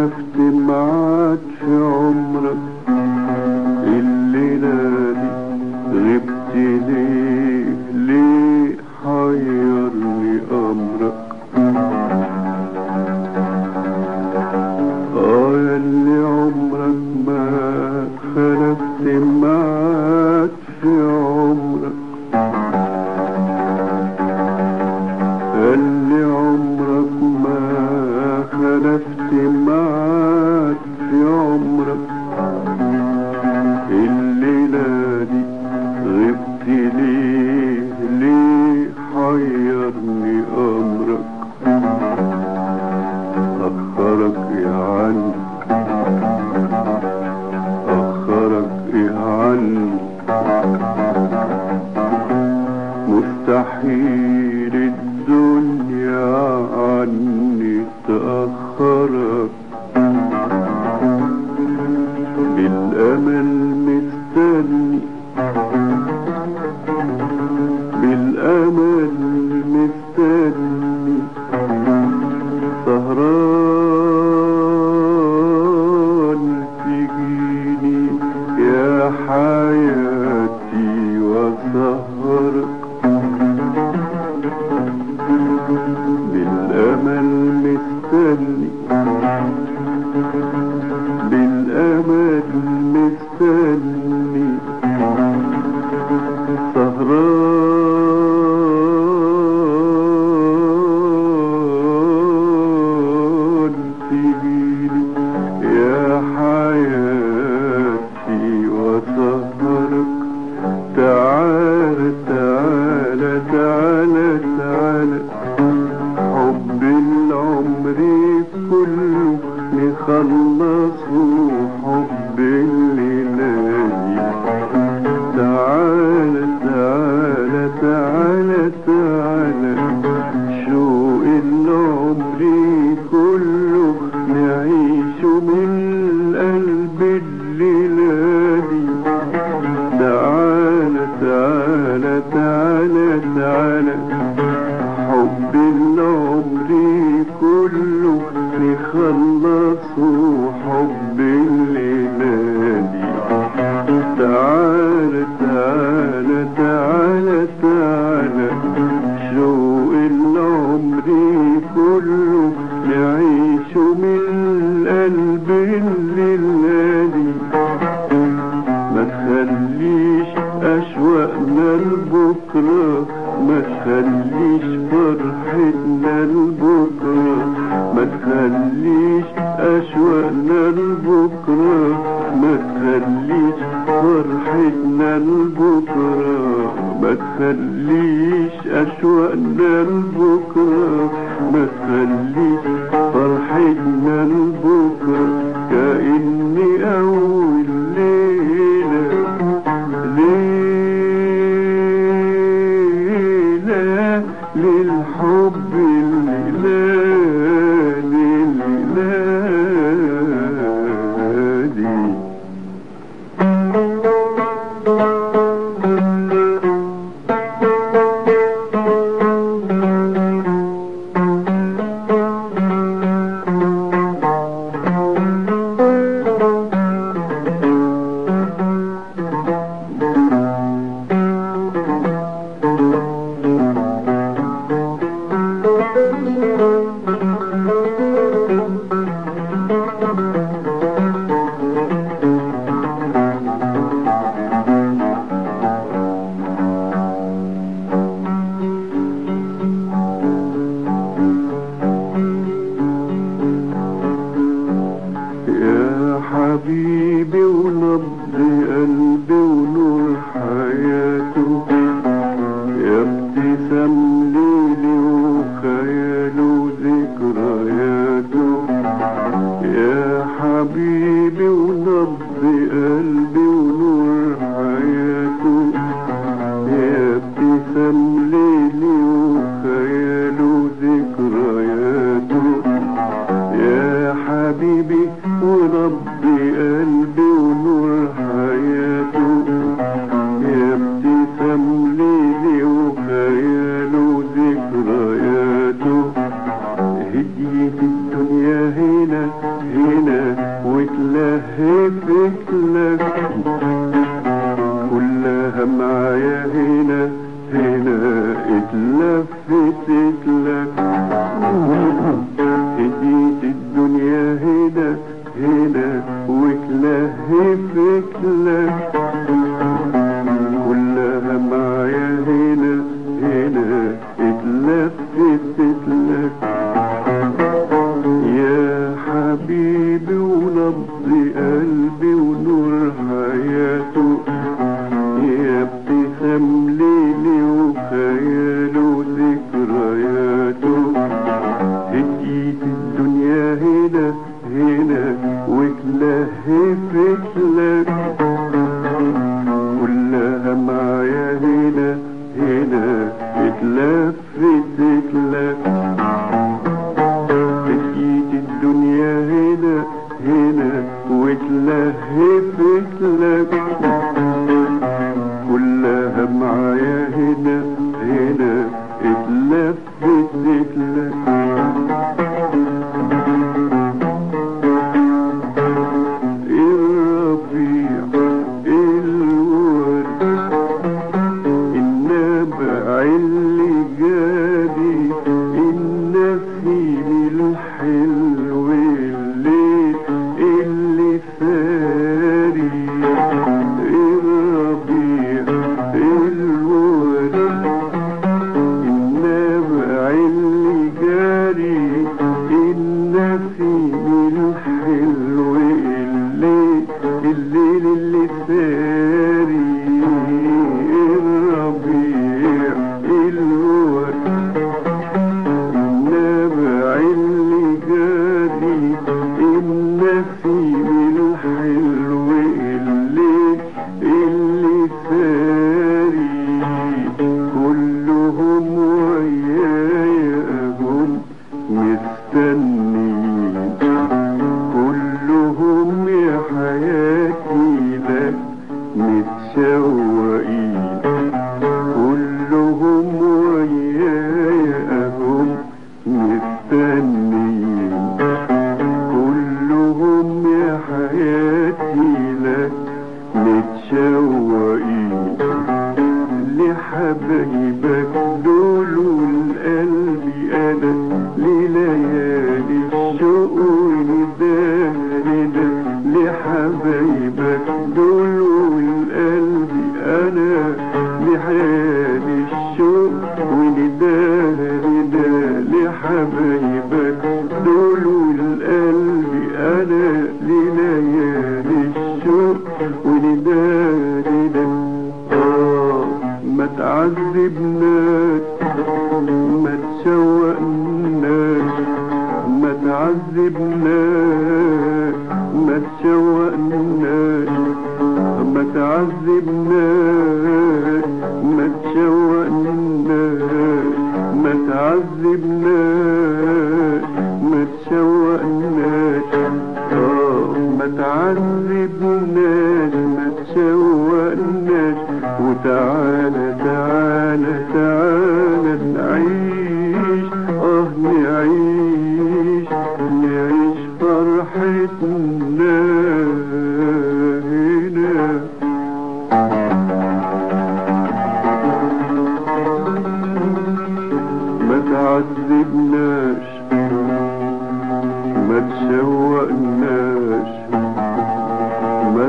خلفت معاك في عمرك الليلة دي غبت ليه ليه حيرني أمرك آه ياللي عمرك ما خلفت معاك في عمرك اللي عمرك ما خلفت معاك في عمرك الليلة دي غبت ليه ليه حيرني أمرك أخرك إيه عني أخرك إيه عني مستحيل الدنيا عني تأخرك بالأمل مستني بالأمل مستني سهران تجيني يا حياتي وسهرك بالأمل مستني بالأمل مستني سهران تجيني يا حياتي وسهرك تعال تعال تعال تعال حب العمر كله نخلصه حب الليالي تعال تعال تعال تعال شوق العمر كله نعيش من قلب الليالي تعال تعال تعال تعال حب العمر كله نخلصه حب الليالي تعال تعال تعال تعال شوق العمر كله نعيش من قلب الليالي ما تخليش أشواقنا لبكرة ما تخليش فرحتنا لبكرة ما تخليش أشواقنا لبكرة ما تخليش فرحتنا لبكرة ما تخليش أشواقنا لبكرة ما تخليش فرحتنا لبكرة كأني أول ليلة ليلة للحب الليلة لليلة يا حبيبي ونبض قلبي ونور حياته يا ابتسام ليلي وخياله وذكرياته يا حبيبي ونبض قلبي ونور حياته يا ابتسام ليلي وخياله وذكرياته يا حبيبي ونبض قلبي ونور حياته يا ابتسام ليلي وخياله وذكرياته هدية الدنيا هنا هنا هنا وتلهفت لك كلها معايا هنا هنا اتلفتت لك هديت الدنيا هنا هنا وتلهفت لك كلها معايا هنا هنا اتلفتت لك يا حبيبي ونبض قلبي ونور حياته يا ابتسام ليلي وخياله وذكرياته هديت الدنيا هنا هنا واتلهفت لك كلها معايا هنا هنا اتلفتت لك هديت الدنيا هنا هنا واتلهفت لك كلها معايا هنا هنا اتلفتت لك الربيع الورد النبع اللي جادي النسيم الحلو الليل اللي ساري الربيع الورد النبع اللي جاري النسيم الحلو الليل الليل اللي ساري الربيع الورد النبع اللي جاري النسيم الحلو الليل اللي ساري كلهم ويايا هم مستنين كلهم يا حياتي لك متشوقين كلهم ويايا هم مستنين كلهم يا حياتي لك متشوقين لحبايبك دول والقلب انا لليالي الشوق وندانا لحبايبك دول والقلب انا لحيالي الشوق وندانا لحبايبك دول والقلب انا لليالي الشوق وندانا آه ما تعذبناش ما تشوقناش ما تعذبناش ما تشوقناش ما تعذبناش ما تشوقناش ما تعذبناش ما تشوقناش آه ما تعذبناش ما تشوقناش وتعالى تعالى تعالى نعيش اه نعيش نعيش فرحتنا هنا ما تعذبناش ما تشوقناش ما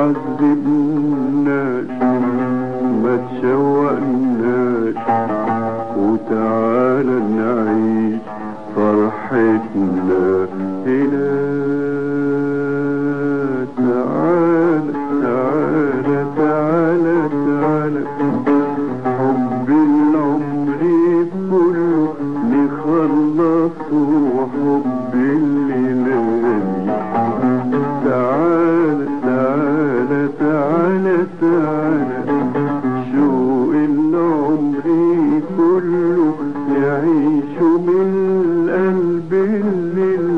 تعذبناش ما تشوقناش وتعالى نعيش فرحتنا هنا تعالى تعالى تعالى تعالى حب العمر كله نخلصه وحب الليالي تعالى تعالى تعالى تعالى شوق العمر كله يعيش من القلب اللي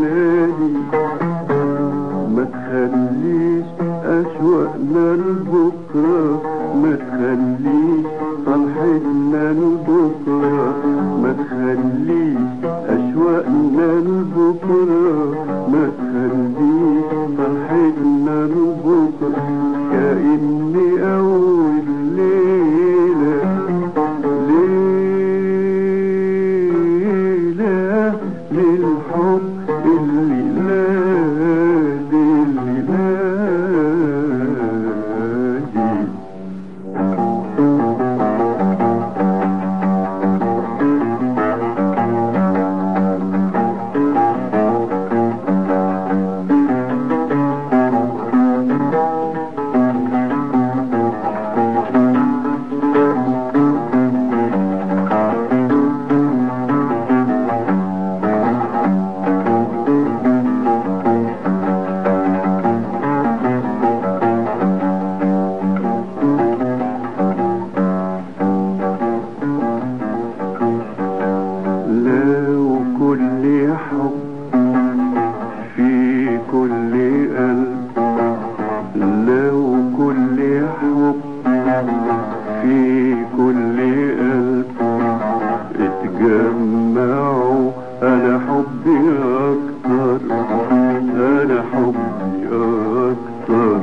أكتر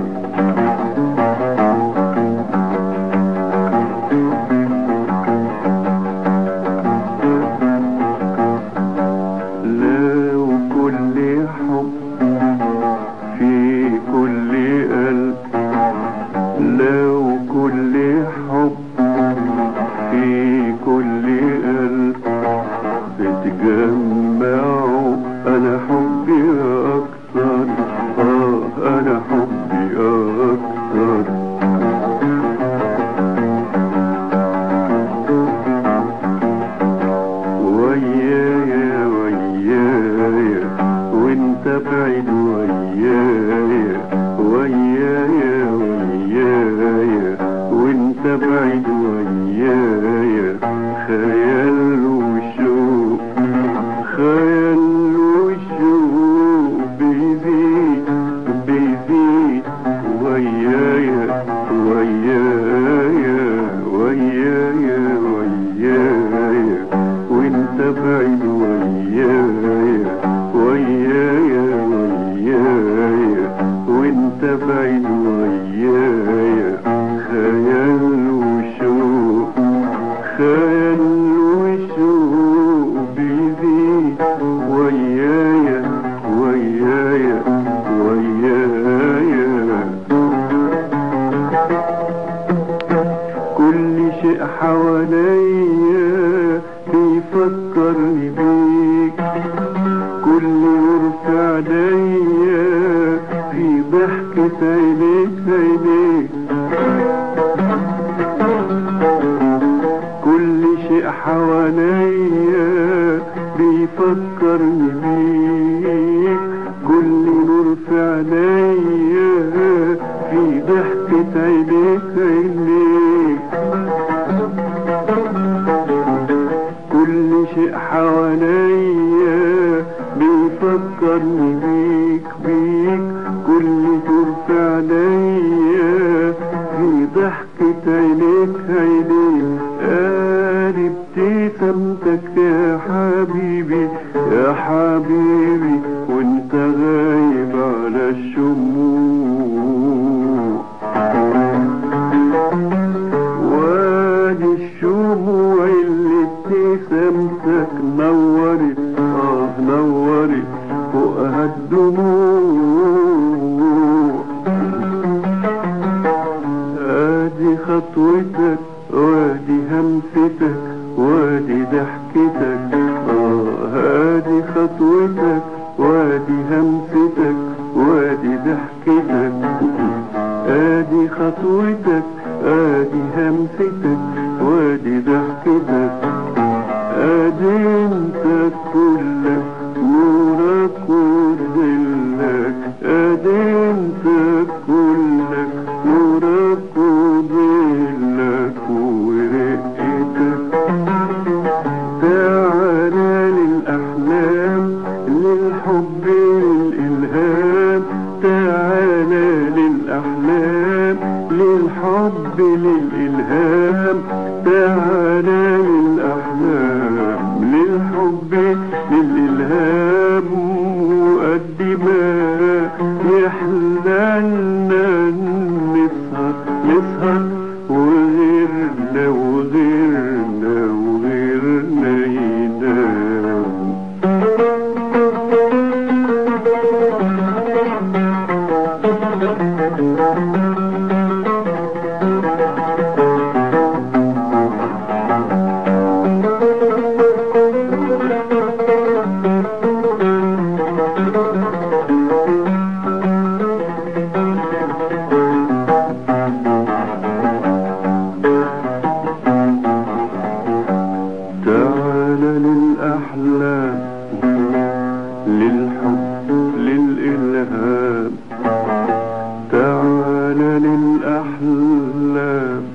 لو كل حب في كل قلب لو كل حب في كل قلب بتجمعوا انا حبي اكتر اه انا حبي اكتر ويايا ويايا وانت بعيد ويايا ويايا ويايا وانت بعيد ويايا خيال وشوق خيال وشوق بيزيد بيزيد ويايا ويايا ويايا ويايا وانت بعيد ويايا ويايا ويايا وانت بعيد ويايا خيال وشوق خيال وشوق بيزيد ويايا ويايا ويايا كل شيء حواليا بيفكرني بيك كل يرفع عليا في ضحكة عينيك عينيك كل شيء حواليا بيفكرني بيك كل نور في عينيا في ضحكة عينيك عينيك كل شيء حواليا بيفكرني بيك بيك كل دور في عينيا في ضحكة عينيك عينيك قال ابتسامتك يا حبيبي يا حبيبي وانت غايب على الشموع وادي الشموع اللي ابتسامتك نورت اه نورت فوقها الدموع ادي خطوتك وادي همستك وادي ضحكتك اه ادي خطوتك وادي همستك وادي ضحكتك ادي خطوتك ادي همستك وادي ضحكتك ادي انت كلك نورك وظلك ادي انت كلك نورك وظلك ورقتك تعالى للأحلام للحب للإلهام تعالى للأحلام للحب للإلهام تعالى للأحلام للحب للإلهام وقد ما يحللنا نسهر نسهر وغيرنا وغيرنا وغيرنا ينام تعالى للأحلام للحب للإلهام تعالى للأحلام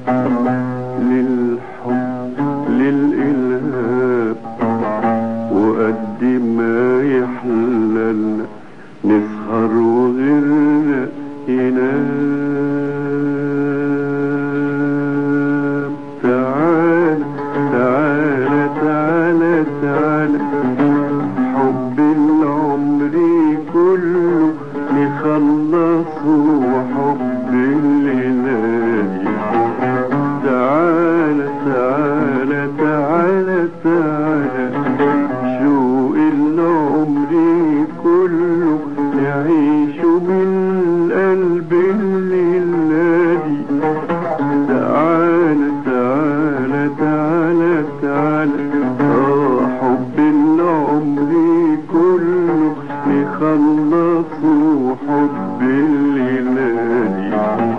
للحب للإلهام وقد ما يحللنا نسهر وغيرنا ينام تعالى تعالى تعالى تعالى حب العمر كله نخلص نخلصوا حب الليالي تعالى تعالى تعالى تعالى شوق العمر كله يعيش بالقلب الليالي تعالى تعالى تعالى تعالى آه حب العمر كله نخلصوا حب الليالي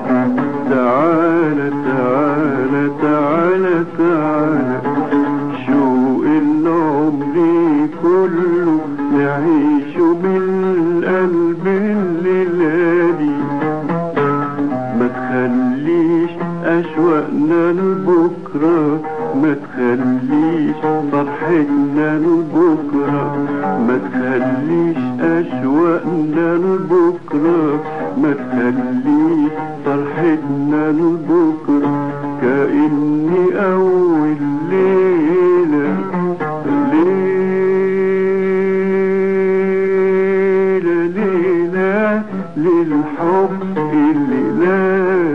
تعالى تعالى تعالى تعالى شوق العمر كله نعيش بالقلب الليالي ما تخليش أشواقنا لبكرة ما تخليش فرحتنا لبكرة ما تخليش أشواقنا لبكرة ما تخليش فرحتنا لبكرة كأني أول ليلة ليلة ليلة للحب الليلة